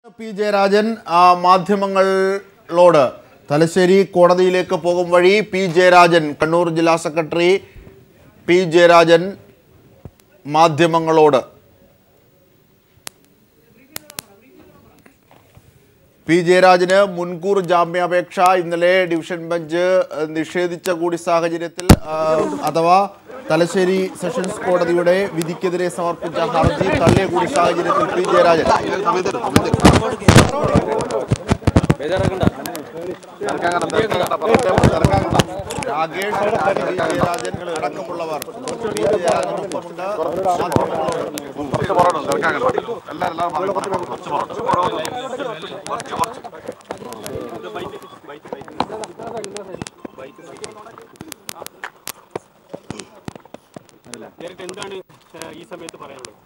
P Jayarajan ആ, മാധ്യമങ്ങളോട് തലശ്ശേരി കോടതിയിലേക്ക് പോകും വഴി പി ജയരാജൻ കണ്ണൂർ ജില്ലാ സെക്രട്ടറി പി ജയരാജൻ മാധ്യമങ്ങളോട് പി ജയരാജന് മുൻകൂർ ജാമ്യാപേക്ഷ ഇന്നലെ ഡിവിഷൻ ബെഞ്ച് ഏഹ്, നിഷേധിച്ച കൂടി സാഹചര്യത്തിൽ ആ, അഥവാ തലശ്ശേരി സെഷൻസ് കോടതിയുടെ വിധിക്കെതിരെ സമർപ്പിച്ച ഹർജി തള്ളിയ കൂടി സാഹചര്യത്തിൽ പി ജയരാജൻ രാകേഷ് പി ജയരാജൻ അടക്കമുള്ളവർ പി ജയരാജനൊപ്പമുണ്ട് മാധ്യമങ്ങളോട് നേരിട്ട് എന്താണ് ഏഹ്, ഈ സമയത്ത് പറയാനുള്ളത്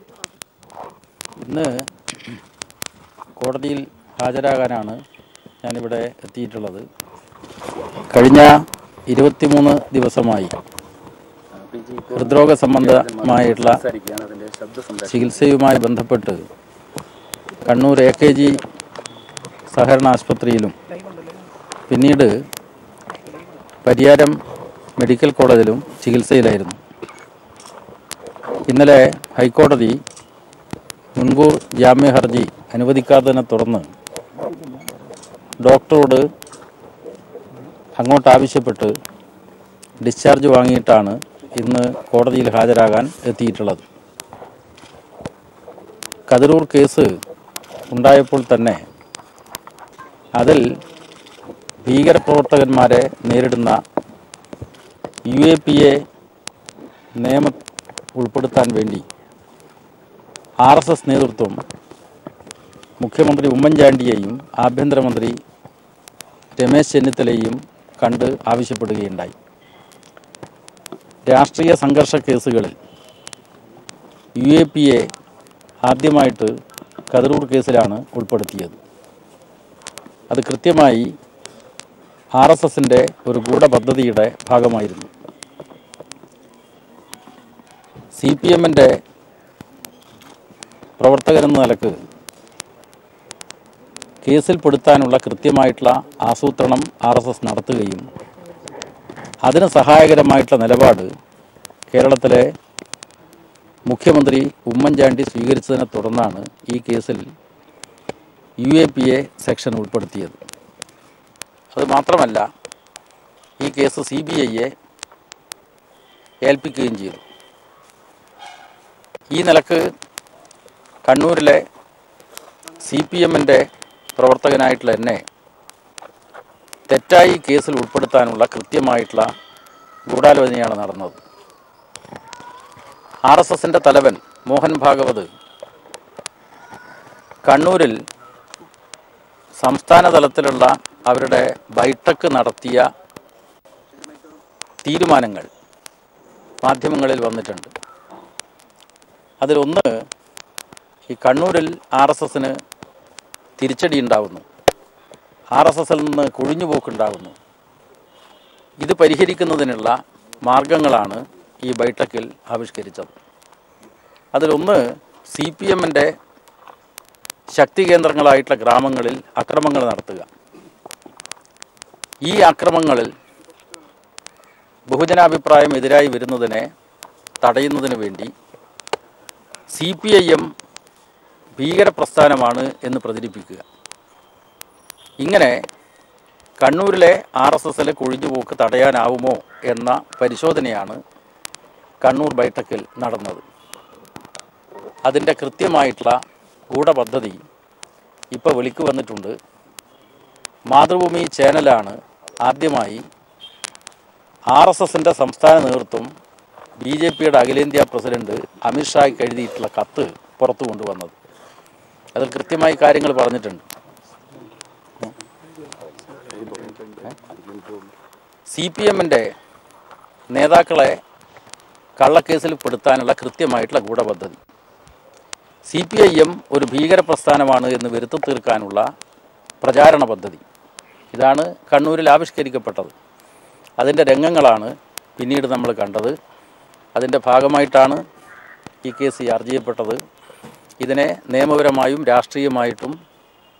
ഇന്ന് കോടതിയിൽ ഹാജരാകാനാണ് ഞാനിവിടെ എത്തിയിട്ടുള്ളത് കഴിഞ്ഞ ഇരുപത്തിമൂന്ന് ദിവസമായി ഹൃദ്രോഗ സംബന്ധമായിട്ടുള്ള ചികിത്സയുമായി ബന്ധപ്പെട്ട് കണ്ണൂർ എ കെ ജി സഹകരണ ആശുപത്രിയിലും പിന്നീട് പരിയാരം മെഡിക്കൽ കോളേജിലും ചികിത്സയിലായിരുന്നു ഇന്നലെ ഹൈക്കോടതി മുൻകൂർ ജാമ്യ ഹർജി അനുവദിക്കാത്തതിനെ തുടർന്ന് ഡോക്ടറോട് അങ്ങോട്ട് ആവശ്യപ്പെട്ട് ഡിസ്ചാർജ് വാങ്ങിയിട്ടാണ് ഇന്ന് കോടതിയിൽ ഹാജരാകാൻ എത്തിയിട്ടുള്ളത് കതിരൂർ കേസ് ഉണ്ടായപ്പോൾ തന്നെ അതിൽ ഭീകരപ്രവർത്തകന്മാരെ നേരിടുന്ന യു എ പി എ നിയമ ഉൾപ്പെടുത്താൻ വേണ്ടി ആർ എസ് എസ് നേതൃത്വം മുഖ്യമന്ത്രി ഉമ്മൻചാണ്ടിയെയും ആഭ്യന്തരമന്ത്രി രമേശ് ചെന്നിത്തലയെയും കണ്ട് ആവശ്യപ്പെടുകയുണ്ടായി രാഷ്ട്രീയ സംഘർഷ കേസുകളിൽ യു എ പി എ ആദ്യമായിട്ട് കതിരൂർ കേസിലാണ് ഉൾപ്പെടുത്തിയത് അത് കൃത്യമായി ആർ എസ് എസിൻ്റെ ഒരു ഗൂഢപദ്ധതിയുടെ ഭാഗമായിരുന്നു സി പി എമ്മിൻ്റെ പ്രവർത്തകരെന്ന നിലക്ക് കേസിൽപ്പെടുത്താനുള്ള കൃത്യമായിട്ടുള്ള ആസൂത്രണം ആർ എസ് എസ് നടത്തുകയും അതിന് സഹായകരമായിട്ടുള്ള നിലപാട് കേരളത്തിലെ മുഖ്യമന്ത്രി ഉമ്മൻചാണ്ടി സ്വീകരിച്ചതിനെ തുടർന്നാണ് ഈ കേസിൽ U A P A section ഉൾപ്പെടുത്തിയത് അത് മാത്രമല്ല ഈ കേസ് സി ബി ഐയെ ഏൽപ്പിക്കുകയും ചെയ്തു ഈ നിലക്ക് കണ്ണൂരിലെ സി പി എമ്മിൻ്റെ പ്രവർത്തകനായിട്ടുള്ള എന്നെ തെറ്റായി കേസിൽ ഉൾപ്പെടുത്താനുള്ള കൃത്യമായിട്ടുള്ള ഗൂഢാലോചനയാണ് നടന്നത് ആർ എസ് എസിൻ്റെ തലവൻ മോഹൻ ഭാഗവത് കണ്ണൂരിൽ സംസ്ഥാന തലത്തിലുള്ള അവരുടെ ബൈഠക്ക് നടത്തിയ തീരുമാനങ്ങൾ മാധ്യമങ്ങളിൽ വന്നിട്ടുണ്ട് അതിലൊന്ന് ഈ കണ്ണൂരിൽ ആർ എസ് എസിന് തിരിച്ചടി ഉണ്ടാകുന്നു ആർ എസ് എസിൽ നിന്ന് കൊഴിഞ്ഞുപോക്കുണ്ടാകുന്നു ഇത് പരിഹരിക്കുന്നതിനുള്ള മാർഗങ്ങളാണ് ഈ ബൈഠക്കിൽ ആവിഷ്കരിച്ചത് അതിലൊന്ന് സി പി എമ്മിൻ്റെ ശക്തി കേന്ദ്രങ്ങളായിട്ടുള്ള ഗ്രാമങ്ങളിൽ അക്രമങ്ങൾ നടത്തുക ഈ അക്രമങ്ങളിൽ ബഹുജനാഭിപ്രായം എതിരായി വരുന്നതിനെ തടയുന്നതിന് വേണ്ടി സി പി ഐ എം ഭീകരപ്രസ്ഥാനമാണ് എന്ന് പ്രചരിപ്പിക്കുക ഇങ്ങനെ കണ്ണൂരിലെ ആർ എസ് എസിലെ കൊഴിഞ്ഞുപോക്ക് തടയാനാവുമോ എന്ന പരിശോധനയാണ് കണ്ണൂർ ബൈഠക്കിൽ നടന്നത് അതിൻ്റെ കൃത്യമായിട്ടുള്ള ഗൂഢപദ്ധതി ഇപ്പോൾ വിളിക്ക് വന്നിട്ടുണ്ട് മാതൃഭൂമി ചാനലാണ് ആദ്യമായി ആർ എസ് എസിൻ്റെ സംസ്ഥാന നേതൃത്വം ബി ജെ പിയുടെ അഖിലേന്ത്യാ പ്രസിഡന്റ് അമിത്ഷായ്ക്ക് എഴുതിയിട്ടുള്ള കത്ത് പുറത്തു കൊണ്ടുവന്നത് അതിൽ കൃത്യമായി കാര്യങ്ങൾ പറഞ്ഞിട്ടുണ്ട് സി പി എമ്മിൻ്റെ നേതാക്കളെ കള്ളക്കേസിൽ പെടുത്താനുള്ള കൃത്യമായിട്ടുള്ള ഗൂഢപദ്ധതി സി പി ഐ എം ഒരു ഭീകര പ്രസ്ഥാനമാണ് എന്ന് വരുത്തി തീർക്കാനുള്ള പ്രചാരണ പദ്ധതി ഇതാണ് കണ്ണൂരിൽ ആവിഷ്കരിക്കപ്പെട്ടത് അതിൻ്റെ രംഗങ്ങളാണ് പിന്നീട് നമ്മൾ കണ്ടത് അതിൻ്റെ ഭാഗമായിട്ടാണ് ഈ കേസ് ചാർജ് ചെയ്യപ്പെട്ടത് ഇതിനെ നിയമപരമായും രാഷ്ട്രീയമായിട്ടും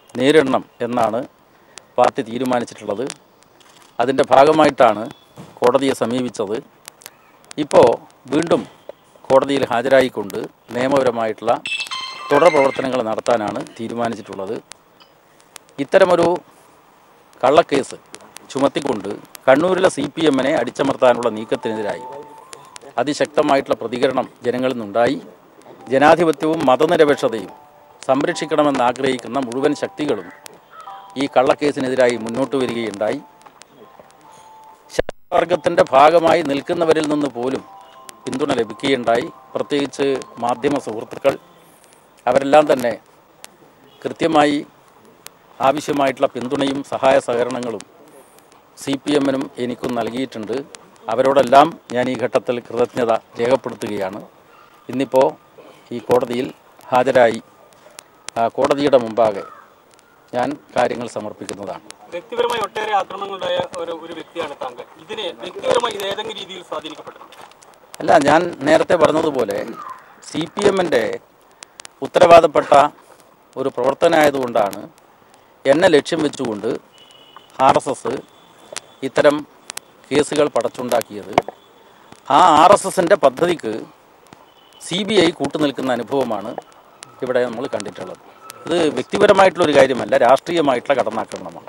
നേരിടണം എന്നാണ് പാർട്ടി തീരുമാനിച്ചിട്ടുള്ളത് അതിൻ്റെ ഭാഗമായിട്ടാണ് കോടതിയെ സമീപിച്ചത് ഇപ്പോൾ വീണ്ടും കോടതിയിൽ ഹാജരായിക്കൊണ്ട് നിയമപരമായിട്ടുള്ള തുടർ പ്രവർത്തനങ്ങൾ നടത്താനാണ് തീരുമാനിച്ചിട്ടുള്ളത് ഇത്തരമൊരു കള്ളക്കേസ് ചുമത്തിക്കൊണ്ട് കണ്ണൂരിലെ സി പി എമ്മിനെ അടിച്ചമർത്താനുള്ള നീക്കത്തിനെതിരായി അതിശക്തമായിട്ടുള്ള പ്രതികരണം ജനങ്ങളിൽ നിന്നുണ്ടായി ജനാധിപത്യവും മതനിരപേക്ഷതയും സംരക്ഷിക്കണമെന്ന് ആഗ്രഹിക്കുന്ന മുഴുവൻ ശക്തികളും ഈ കള്ളക്കേസിനെതിരായി മുന്നോട്ട് വരികയുണ്ടായി വർഗത്തിൻ്റെ ഭാഗമായി നിൽക്കുന്നവരിൽ നിന്ന് പോലും പിന്തുണ ലഭിക്കുകയുണ്ടായി പ്രത്യേകിച്ച് മാധ്യമ സുഹൃത്തുക്കൾ അവരെല്ലാം തന്നെ കൃത്യമായി ആവശ്യമായിട്ടുള്ള പിന്തുണയും സഹായ സഹകരണങ്ങളും സി പി എമ്മിനും എനിക്കും നൽകിയിട്ടുണ്ട് അവരോടെല്ലാം ഞാൻ ഈ ഘട്ടത്തിൽ കൃതജ്ഞത രേഖപ്പെടുത്തുകയാണ് ഇന്നിപ്പോൾ ഈ കോടതിയിൽ ഹാജരായി ആ, കോടതിയുടെ മുമ്പാകെ ഞാൻ കാര്യങ്ങൾ സമർപ്പിക്കുന്നതാണ് വ്യക്തിപരമായി ഒട്ടേറെ ആക്രമണങ്ങളുണ്ടായ ഒരു ഒരു വ്യക്തിയാണ് താങ്കൾ ഇതിനെ വ്യക്തിപരമായി ഇത് ഏതെങ്കിലും രീതിയിൽ സ്വാധീനിക്കപ്പെട്ടിട്ടുണ്ട് അല്ല ഞാൻ നേരത്തെ പറഞ്ഞതുപോലെ സി പി എമ്മിൻ്റെ ഉത്തരവാദപ്പെട്ട ഒരു പ്രവർത്തനമായതുകൊണ്ടാണ് എന്നെ ലക്ഷ്യം വെച്ചുകൊണ്ട് ആർ എസ് എസ് ഇത്തരം കേസുകൾ പടച്ചുണ്ടാക്കിയത് ആ ആർ എസ് എസിൻ്റെ പദ്ധതിക്ക് സി ബി ഐ കൂട്ടുനിൽക്കുന്ന അനുഭവമാണ് ഇവിടെ നമ്മൾ കണ്ടിട്ടുള്ളത് ഇത് വ്യക്തിപരമായിട്ടുള്ള ഒരു കാര്യമല്ല രാഷ്ട്രീയമായിട്ടുള്ള കടന്നാക്രമണമാണ്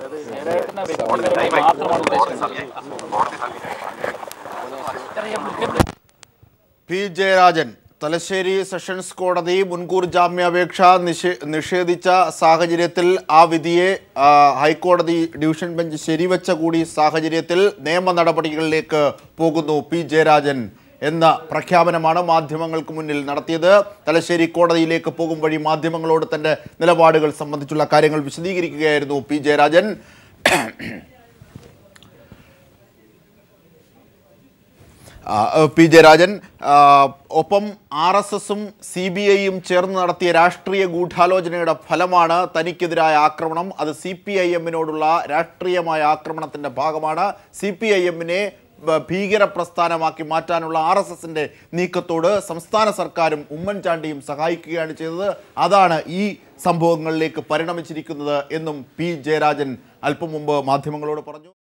പി ജയരാജൻ തലശ്ശേരി സെഷൻസ് കോടതി മുൻകൂർ ജാമ്യാപേക്ഷ നിഷേ നിഷേധിച്ച സാഹചര്യത്തിൽ ആ വിധിയെ ആ, ഹൈക്കോടതി ഡിവിഷൻ ബെഞ്ച് ശരിവെച്ച കൂടി സാഹചര്യത്തിൽ നിയമ നടപടികളിലേക്ക് പോകുന്നു പി ജയരാജൻ എന്ന പ്രഖ്യാപനമാണ് മാധ്യമങ്ങൾക്ക് മുന്നിൽ നടത്തിയത് തലശ്ശേരി കോടതിയിലേക്ക് പോകും വഴി മാധ്യമങ്ങളോട് തന്റെ നിലപാടുകൾ സംബന്ധിച്ചുള്ള കാര്യങ്ങൾ വിശദീകരിക്കുകയായിരുന്നു പി ജയരാജൻ ആ, പി ജയരാജൻ ആ, ഒപ്പം ആർ എസ് എസും സി ബി ഐയും ചേർന്ന് നടത്തിയ രാഷ്ട്രീയ ഗൂഢാലോചനയുടെ ഫലമാണ് തനിക്കെതിരായ ആക്രമണം അത് സി പി ഐ എമ്മിനോടുള്ള രാഷ്ട്രീയമായ ആക്രമണത്തിന്റെ ഭാഗമാണ് സി പി ഐ എമ്മിനെ ഭീകര പ്രസ്ഥാനമാക്കി മാറ്റാനുള്ള ആർ എസ് എസിന്റെ നീക്കത്തോട് സംസ്ഥാന സർക്കാരും ഉമ്മൻചാണ്ടിയും സഹായിക്കുകയാണ് ചെയ്തത് അതാണ് ഈ സംഭവങ്ങളിലേക്ക് പരിണമിച്ചിരിക്കുന്നത് എന്നും പി ജയരാജൻ അല്പം മുമ്പ് മാധ്യമങ്ങളോട് പറഞ്ഞു